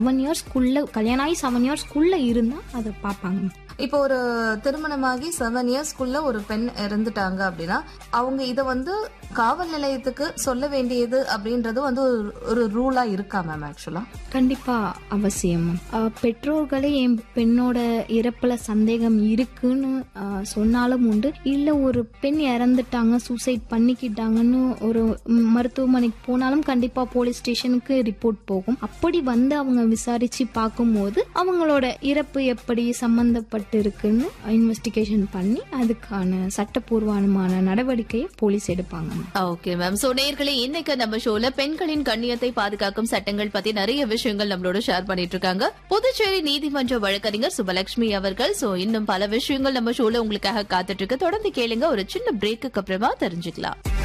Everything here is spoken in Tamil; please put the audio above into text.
செவன் இயர்ஸ்க்குள்ள கல்யாணம் ஆகி செவன் இயர்ஸ்க்குள்ள இருந்தா அதை பார்ப்பாங்க இப்போ ஒரு திருமணமாகி செவன் இயர்ஸ்க்குள்ள ஒரு பெண் இறந்துட்டாங்க அப்படின்னா அவங்க இத வந்து காவல் நிலையத்துக்கு சொல்ல வேண்டியது அப்படின்றது வந்து ஒரு- ஒரு ரூலா இருக்கா மேம் ஆக்சுவலா கண்டிப்பா அவசியம் அஹ், பெற்றோர்களே என் பெண்ணோட இறப்புல சந்தேகம் இருக்குன்னு அஹ், சொன்னாலும் உண்டு இல்ல ஒரு பெண் இறந்துட்டாங்க சூசைட் பண்ணிக்கிட்டாங்கன்னு ஒரு ம், மருத்துவமனைக்கு போனாலும் கண்டிப்பா போலீஸ் ஸ்டேஷனுக்கு ரிப்போர்ட் போகும் அப்படி வந்து அவங்க விசாரிச்சு பார்க்கும்போது அவங்களோட இறப்பு எப்படி சம்பந்தப்பட்டு இருக்குன்னு இன்வெஸ்டிகேஷன் பண்ணி அதுக்கான சட்டப்பூர்வமான நடவடிக்கையை போலீஸ் எடுப்பாங்க ஓகே மேம் சோ நேர்களே இன்னைக்கு நம்ம ஷோல பெண்களின் கண்ணியத்தை பாதுகாக்கும் சட்டங்கள் பத்தி நிறைய விஷயங்கள் நம்மளோட ஷேர் பண்ணிட்டு இருக்காங்க புதுச்சேரி நீதிமன்ற வழக்கறிஞர் சுபலட்சுமி அவர்கள் சோ இன்னும் பல விஷயங்கள் நம்ம ஷோல உங்களுக்காக காத்துட்டு இருக்கு தொடர்ந்து கேளுங்க ஒரு சின்ன பிரேக்குக்கு அப்புறமா தெரிஞ்சுக்கலாம்